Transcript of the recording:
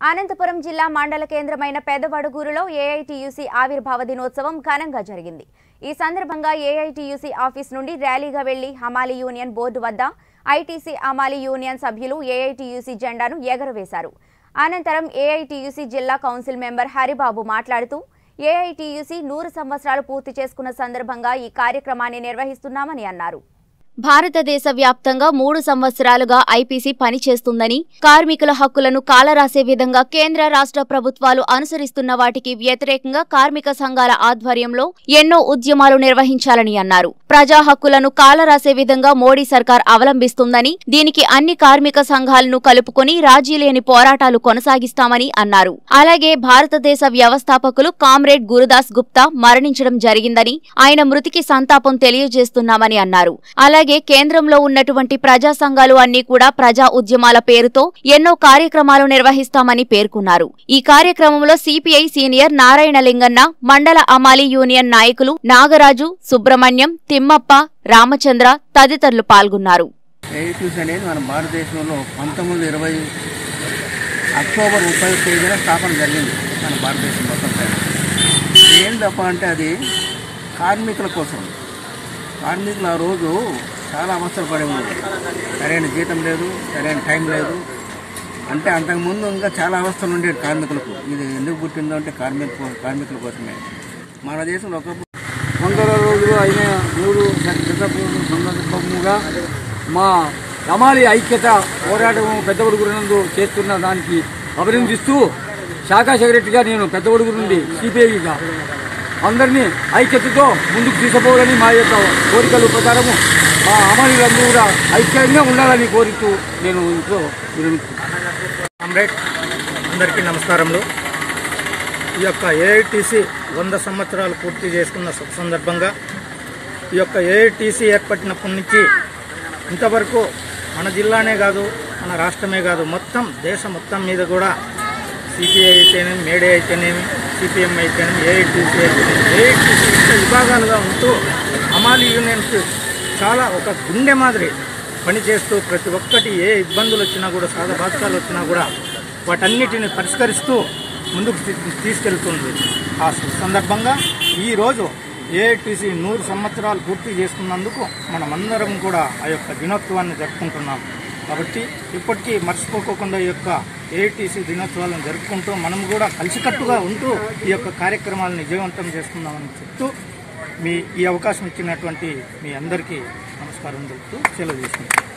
అనంతపురం జిల్లా మండల కేంద్రమైన పెదవడుగూరులో ఏఐటియుసి ఆవిర్భావ దినోత్సవం ఘనంగా జరిగింది ఈ సందర్భంగా ఏఐటియుసి ఆఫీస్ నుండి ర్యాలీగా వెళ్లి హమాలి యూనియన్ బోర్డు వద్ద ఐటీసీ అమాలి యూనియన్ సభ్యులు ఏఐటియుసి జెండాను ఎగరవేశారు అనంతరం ఏఐటియుసి జిల్లా కౌన్సిల్ మెంబర్ హరిబాబు మాట్లాడుతూ ఏఐటియుసి నూరు సంవత్సరాలు పూర్తి చేసుకున్న సందర్భంగా ఈ కార్యక్రమాన్ని నిర్వహిస్తున్నామని అన్నారు భారతదేశ వ్యాప్తంగా మూడు సంవత్సరాలుగా ఐపీసీ పనిచేస్తుందని కార్మికుల హక్కులను కాలరాసే విధంగా కేంద్ర రాష్ట్ర ప్రభుత్వాలు అనుసరిస్తున్న వాటికి వ్యతిరేకంగా కార్మిక సంఘాల ఆధ్వర్యంలో ఎన్నో ఉద్యమాలు నిర్వహించాలని అన్నారు ప్రజా హక్కులను కాలరాసే విధంగా మోడీ సర్కార్ అవలంబిస్తుందని దీనికి అన్ని కార్మిక సంఘాలను కలుపుకొని రాజీ లేని పోరాటాలు కొనసాగిస్తామని అన్నారు అలాగే భారతదేశ వ్యవస్థాపకులు కామ్రేడ్ గురుదాస్ గుప్తా మరణించడం జరిగిందని ఆయన మృతికి సంతాపం తెలియజేస్తున్నామని అన్నారు అలాగే కేంద్రంలో ఉన్నటువంటి ప్రజా సంఘాలు అన్ని కూడా ప్రజా ఉద్యమాల పేరుతో ఎన్నో కార్యక్రమాలు నిర్వహిస్తామని పేర్కొన్నారు ఈ కార్యక్రమంలో సిపిఐ సీనియర్ నారాయణ లింగన్న మండల అమాలి యూనియన్ నాయకులు నాగరాజు సుబ్రహ్మణ్యం తిమ్మప్ప రామచంద్ర తదితరులు పాల్గొన్నారు ఏఐటీసీ అనేది మన భారతదేశంలో పంతొమ్మిది వందల ఇరవై అక్టోబర్ ముప్పై తేదీన స్థాపన జరిగింది మన భారతదేశం మొత్తం పైన ఏం తప్ప అంటే అది కార్మికుల కోసం కార్మికులు ఆ రోజు చాలా అవసరం పడేవారు సరైన జీతం లేదు సరైన టైం లేదు అంటే అంతకుముందు ఇంకా చాలా అవస్థలు ఉండేవి కార్మికులకు ఇది ఎందుకు పుట్టిందో అంటే కార్మిక కార్మికుల కోసమే మన దేశంలో ఒకప్పుడు వందల రోజులు అయిన మూడు శతపూర్ణ సందర్భముగా మా రమాలి ఐక్యత పోరాటం పెద్దవడుగురు చేస్తున్న దానికి అభినందిస్తూ శాఖా సెక్రటరీగా నేను పెద్దవడుగురు నుండి సిపిఐగా అందరినీ ఐక్యతతో ముందుకు తీసుకుపోవాలని మా యొక్క కోరికల ప్రకారము మా అమలులందరూ కూడా ఐక్యంగా ఉండాలని కోరుతూ నేను ఇంట్లో విరమిస్తున్నాను కామ్రేడ్ అందరికీ నమస్కారములు ఈ యొక్క ఏఐటీసీ వంద సంవత్సరాలు పూర్తి చేసుకున్న శుభ సందర్భంగా ఈ యొక్క ఏఐటీసీ ఏర్పడినప్పటి నుంచి ఇంతవరకు మన జిల్లానే కాదు మన రాష్ట్రమే కాదు మొత్తం దేశం మొత్తం మీద కూడా సిపిఐ అయితేనేమి మేడే అయితేనేమి సిపిఎం అయితేనేమి ఏఐటీసీ అయితేనేమి ఏఐటీసీ ఇంత విభాగాలుగా ఉంటూ అమాలి యూనియన్స్ చాలా ఒక గుండె మాదిరి పనిచేస్తూ ప్రతి ఒక్కటి ఏ ఇబ్బందులు వచ్చినా కూడా సాధ బాధకాలు వచ్చినా కూడా వాటన్నిటిని పరిష్కరిస్తూ ముందుకు తీ- తీసుకెళ్తుంది ఆ సందర్భంగా ఈరోజు ఏఐటీసీ నూరు సంవత్సరాలు పూర్తి చేసుకున్నందుకు మనమందరం కూడా ఆ యొక్క దినోత్సవాన్ని జరుపుకుంటున్నాం కాబట్టి ఇప్పటికీ మర్చిపోకోకుండా ఈ యొక్క ఏఐటీసీ దినోత్సవాలను జరుపుకుంటూ మనం కూడా కలిసికట్టుగా ఉంటూ ఈ యొక్క కార్యక్రమాలను విజయవంతం చేసుకుందామని చెప్తూ మీ ఈ అవకాశం ఇచ్చినటువంటి మీ అందరికీ నమస్కారం చెప్తూ సెలవు తీసుకుంటాం